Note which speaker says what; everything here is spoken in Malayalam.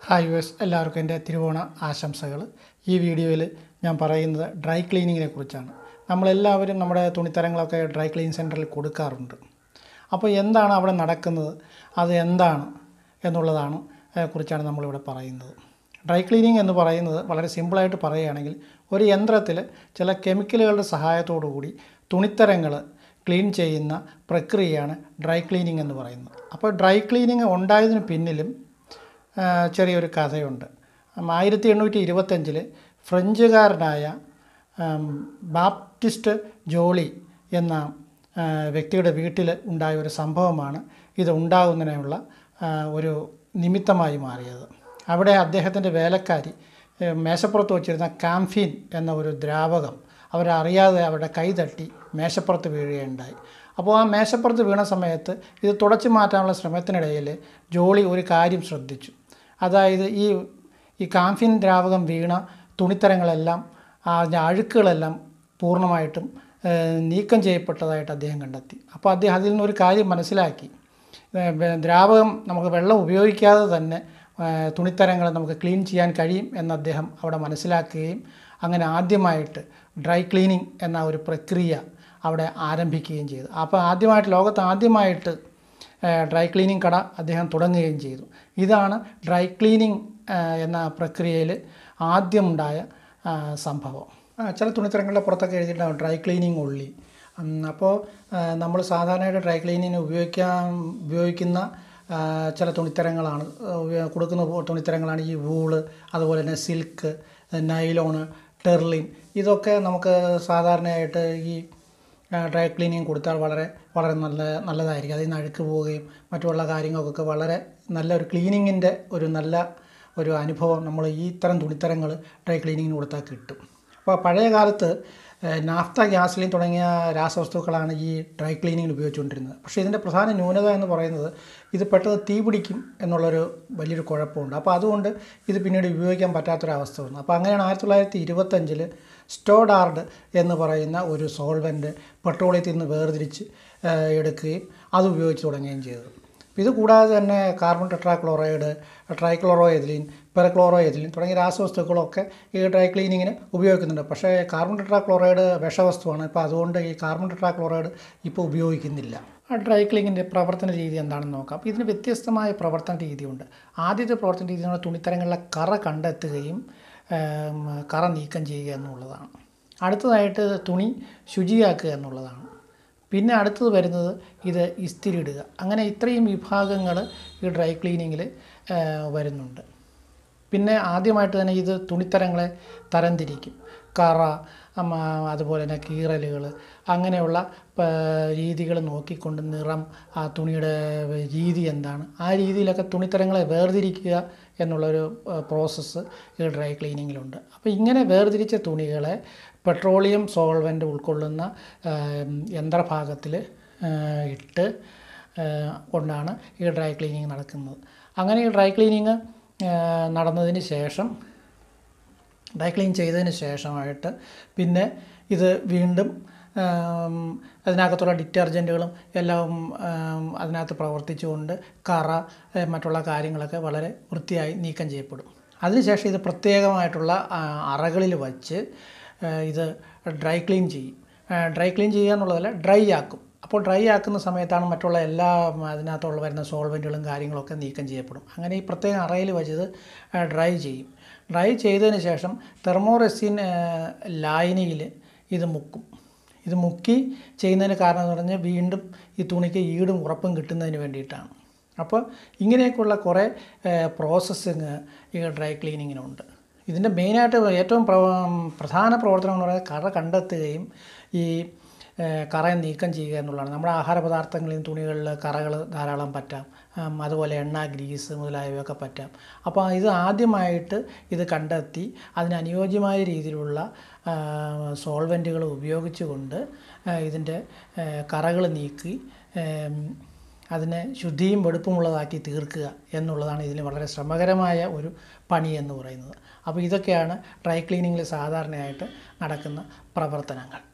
Speaker 1: ഹായ് യുഎസ് എല്ലാവർക്കും എൻ്റെ തിരുവോണ ആശംസകൾ ഈ വീഡിയോയിൽ ഞാൻ പറയുന്നത് ഡ്രൈ ക്ലീനിങ്ങിനെ കുറിച്ചാണ് നമ്മളെല്ലാവരും നമ്മുടെ തുണിത്തരങ്ങളൊക്കെ ഡ്രൈ ക്ലീൻ സെൻറ്ററിൽ കൊടുക്കാറുണ്ട് അപ്പോൾ എന്താണ് അവിടെ നടക്കുന്നത് അത് എന്താണ് എന്നുള്ളതാണ് ഏഹ്, കുറിച്ചാണ് നമ്മളിവിടെ പറയുന്നത് ഡ്രൈ ക്ലീനിങ് എന്ന് പറയുന്നത് വളരെ സിമ്പിളായിട്ട് പറയുകയാണെങ്കിൽ ഒരു യന്ത്രത്തിൽ ചില കെമിക്കലുകളുടെ സഹായത്തോടു കൂടി തുണിത്തരങ്ങൾ ക്ലീൻ ചെയ്യുന്ന പ്രക്രിയയാണ് ഡ്രൈ ക്ലീനിങ് എന്ന് പറയുന്നത് അപ്പോൾ ഡ്രൈ ക്ലീനിങ് ഉണ്ടായതിന് പിന്നിലും ആ, ചെറിയൊരു കഥയുണ്ട് ആയിരത്തി എണ്ണൂറ്റി ഇരുപത്തഞ്ചിൽ ഫ്രഞ്ചുകാരനായ ആം, ബാപ്റ്റിസ്റ്റ് ജോളി എന്ന ആ, വ്യക്തിയുടെ വീട്ടിൽ ഉണ്ടായ ഒരു സംഭവമാണ് ഇത് ഉണ്ടാകുന്നതിനുള്ള ആ, ഒരു നിമിത്തമായി മാറിയത് അവിടെ അദ്ദേഹത്തിൻ്റെ വേലക്കാരി ഏ, മേശപ്പുറത്ത് വച്ചിരുന്ന കാംഫീൻ എന്ന ഒരു ദ്രാവകം അവരറിയാതെ അവരുടെ കൈ തട്ടി മേശപ്പുറത്ത് വീഴുകയുണ്ടായി അപ്പോൾ ആ മേശപ്പുറത്ത് വീണ സമയത്ത് ഇത് തുടച്ചു മാറ്റാനുള്ള ശ്രമത്തിനിടയിൽ ജോളി ഒരു കാര്യം ശ്രദ്ധിച്ചു അതായത് ഈ ഈ കാംഫിൻ ദ്രാവകം വീണ തുണിത്തരങ്ങളെല്ലാം അതിൻ്റെ അഴുക്കുകളെല്ലാം പൂർണ്ണമായിട്ടും ഏഹ്, നീക്കം ചെയ്യപ്പെട്ടതായിട്ട് അദ്ദേഹം കണ്ടെത്തി അപ്പോൾ അദ്ദേഹം അതിൽ നിന്നൊരു കാര്യം മനസ്സിലാക്കി ഏഹ്, വെ- ദ്രാവകം നമുക്ക് വെള്ളം ഉപയോഗിക്കാതെ തന്നെ ഏഹ്, തുണിത്തരങ്ങൾ നമുക്ക് ക്ലീൻ ചെയ്യാൻ കഴിയും എന്ന് അദ്ദേഹം അവിടെ മനസ്സിലാക്കുകയും അങ്ങനെ ആദ്യമായിട്ട് ഡ്രൈ ക്ലീനിങ് എന്ന ഒരു പ്രക്രിയ അവിടെ ആരംഭിക്കുകയും ചെയ്തു അപ്പോൾ ആദ്യമായിട്ട് ലോകത്ത് ആദ്യമായിട്ട് ഏഹ്, ഡ്രൈ ക്ലീനിങ് കട അദ്ദേഹം തുടങ്ങുകയും ചെയ്തു ഇതാണ് ഡ്രൈ ക്ലീനിങ് ഏഹ്, എന്ന പ്രക്രിയയിൽ ആദ്യമുണ്ടായ ആ, സംഭവം ആ, ചില തുണിത്തരങ്ങളുടെ പുറത്തൊക്കെ എഴുതിയിട്ടുണ്ടാകും ഡ്രൈ ക്ലീനിങ് ഉള്ളി ഉം, അപ്പോൾ നമ്മൾ സാധാരണയായിട്ട് ഡ്രൈ ക്ലീനിങ്ങിന് ഉപയോഗിക്കാൻ ഉപയോഗിക്കുന്ന ആ, ചില തുണിത്തരങ്ങളാണ് ആ, ഉപയോ- കൊടുക്കുന്ന പോ- തുണിത്തരങ്ങളാണ് ഈ വൂള് അതുപോലെ തന്നെ സിൽക്ക് നൈലോണ് ടെർലിൻ ഇതൊക്കെ നമുക്ക് സാധാരണയായിട്ട് ഈ ആ, ഡ്രൈ ക്ലീനിങ് കൊടുത്താൽ വളരെ വളരെ നല്ല നല്ലതായിരിക്കും അതിൽ നിന്ന് അഴുക്ക് പോവുകയും മറ്റുള്ള കാര്യങ്ങൾക്കൊക്കെ വളരെ നല്ല ഒരു ക്ലീനിങ്ങിൻ്റെ ഒരു നല്ല ഒരു അനുഭവം നമ്മൾ ഈ ഇത്തരം തുണിത്തരങ്ങൾ ഡ്രൈ ക്ലീനിങ്ങിന് കൊടുത്താൽ കിട്ടും അപ്പോൾ പഴയ കാലത്ത് ഏഹ്, നാഫ്ത ഗ്യാസ്ലിൻ തുടങ്ങിയ രാസവസ്തുക്കളാണ് ഈ ഡ്രൈ ക്ലീനിങ്ങിന് ഉപയോഗിച്ചുകൊണ്ടിരുന്നത് പക്ഷേ ഇതിൻ്റെ പ്രധാന ന്യൂനത എന്ന് പറയുന്നത് ഇത് പെട്ടെന്ന് തീ പിടിക്കും എന്നുള്ളൊരു വലിയൊരു കുഴപ്പമുണ്ട് അപ്പോൾ അതുകൊണ്ട് ഇത് പിന്നീട് ഉപയോഗിക്കാൻ പറ്റാത്തൊരവസ്ഥ വന്നു അപ്പോൾ അങ്ങനെയാണ് ആയിരത്തി തൊള്ളായിരത്തി ഇരുപത്തഞ്ചിൽ സ്റ്റോഡാർഡ് എന്ന് പറയുന്ന ഒരു സോൾവെൻറ്റ് പെട്രോളിയത്തിൽ നിന്ന് വേർതിരിച്ച് ഏഹ്, എടുക്കുകയും അത് ഉപയോഗിച്ച് തുടങ്ങുകയും ചെയ്തത് ഇത് കൂടാതെ തന്നെ carbon tetrachloride trichloroethylene perchloroethylene തുടങ്ങിയ രാസവസ്തുക്കളൊക്കെ ഈ ഡ്രൈ ക്ലീനിങ്ങിന് ഉപയോഗിക്കുന്നുണ്ട് പക്ഷേ കാർബൺ ടെട്രാക്ലോറൈഡ് വിഷവസ്തുവാണ് ഇപ്പോൾ അതുകൊണ്ട് ഈ കാർബൺ ടെട്രാക്ലോറൈഡ് ഇപ്പോൾ ഉപയോഗിക്കുന്നില്ല ആ ഡ്രൈ ക്ലീനിങ്ങിൻ്റെ പ്രവർത്തന രീതി എന്താണെന്ന് നോക്കാം അപ്പോൾ ഇതിന് വ്യത്യസ്തമായ പ്രവർത്തന രീതിയുണ്ട് ആദ്യത്തെ പ്രവർത്തന രീതി നമ്മൾ തുണിത്തരങ്ങളിലെ കറ കണ്ടെത്തുകയും ഏം, കറ നീക്കം ചെയ്യുക എന്നുള്ളതാണ് അടുത്തതായിട്ട് തുണി ശുചിയാക്കുക എന്നുള്ളതാണ് പിന്നെ അടുത്തത് വരുന്നത് ഇത് ഇസ്തിരി ഇടുക അങ്ങനെ ഇത്രയും വിഭാഗങ്ങൾ ഈ ഡ്രൈ ക്ലീനിങ്ങിൽ വരുന്നുണ്ട് പിന്നെ ആദ്യമായിട്ട് തന്നെ ഇത് തുണിത്തരങ്ങളെ തരംതിരിക്കും കറ അമ്മ, അതുപോലെ തന്നെ കീറലുകൾ അങ്ങനെയുള്ള രീതികൾ നോക്കിക്കൊണ്ട് നിറം ആ തുണിയുടെ രീതി എന്താണ് ആ രീതിയിലൊക്കെ തുണിത്തരങ്ങളെ വേർതിരിക്കുക എന്നുള്ളൊരു പ്രോസസ്സ് ഈ ഡ്രൈ ക്ലീനിങ്ങിലുണ്ട് അപ്പോൾ ഇങ്ങനെ വേർതിരിച്ച തുണികളെ പെട്രോളിയം സോൾവെൻ്റ് ഉൾക്കൊള്ളുന്ന ആ, യന്ത്രഭാഗത്തിൽ ആ, ഇട്ട് ആ, കൊണ്ടാണ് ഈ ഡ്രൈ ക്ലീനിങ് നടക്കുന്നത് അങ്ങനെ ഈ ഡ്രൈ ക്ലീനിങ് നടന്നതിന് ശേഷം ഡ്രൈ ക്ലീൻ ചെയ്തതിന് ശേഷമായിട്ട് പിന്നെ ഇത് വീണ്ടും ആം, അതിനകത്തുള്ള ഡിറ്റർജൻറ്റുകളും എല്ലാം ആം, അതിനകത്ത് പ്രവർത്തിച്ചുകൊണ്ട് കറ ഏ, മറ്റുള്ള കാര്യങ്ങളൊക്കെ വളരെ വൃത്തിയായി നീക്കം ചെയ്യപ്പെടും അതിനുശേഷം ഇത് പ്രത്യേകമായിട്ടുള്ള ആ, അറകളിൽ വച്ച് ഏ, ഇത് ഡ്രൈ ക്ലീൻ ചെയ്യും ഏ, ഡ്രൈ ക്ലീൻ ചെയ്യുക എന്നുള്ളതല്ല ഡ്രൈ ആക്കും അപ്പോൾ ഡ്രൈ ആക്കുന്ന സമയത്താണ് മറ്റുള്ള എല്ലാ അതിനകത്തുള്ള വരുന്ന സോൾവെൻറ്റുകളും കാര്യങ്ങളൊക്കെ നീക്കം ചെയ്യപ്പെടും അങ്ങനെ ഈ പ്രത്യേക അറയിൽ വെച്ചത് ഡ്രൈ ചെയ്യും ഡ്രൈ ചെയ്തതിന് ശേഷം തെർമോറെസിൻ ലായനിയിൽ ഇത് മുക്കും ഇത് മുക്കി ചെയ്യുന്നതിന് കാരണം എന്ന് പറഞ്ഞാൽ വീണ്ടും ഈ തുണിക്ക് ഈടും ഉറപ്പും കിട്ടുന്നതിന് വേണ്ടിയിട്ടാണ് അപ്പോൾ ഇങ്ങനെയൊക്കെയുള്ള കുറേ പ്രോസസ്സിങ് ഈ ഡ്രൈ ക്ലീനിങ്ങിനുണ്ട് ഇതിൻ്റെ മെയിനായിട്ട് ഏറ്റവും പ്ര- പ്രധാന പ്രവർത്തനം എന്ന് പറയുന്നത് കറ കണ്ടെത്തുകയും ഈ ഏഹ് കറ നീക്കം ചെയ്യുക എന്നുള്ളതാണ് നമ്മുടെ ആഹാര പദാർത്ഥങ്ങളിൽ തുണികളിൽ കറകൾ ധാരാളം പറ്റാം ഉം, അതുപോലെ എണ്ണ ഗ്രീസ് മുതലായവയൊക്കെ പറ്റാം അപ്പോൾ ഇത് ആദ്യമായിട്ട് ഇത് കണ്ടെത്തി അതിന് അനുയോജ്യമായ രീതിയിലുള്ള സോൾവെൻറ്റുകൾ ഉപയോഗിച്ചുകൊണ്ട് ഇതിൻ്റെ കറകൾ നീക്കി ഏം, അതിനെ ശുദ്ധിയും വെടുപ്പുമുള്ളതാക്കി തീർക്കുക എന്നുള്ളതാണ് ഇതിന് വളരെ ശ്രമകരമായ ഒരു പണി എന്ന് പറയുന്നത് അപ്പോൾ ഇതൊക്കെയാണ് ഡ്രൈ ക്ലീനിങ്ങിൽ സാധാരണയായിട്ട് നടക്കുന്ന പ്രവർത്തനങ്ങൾ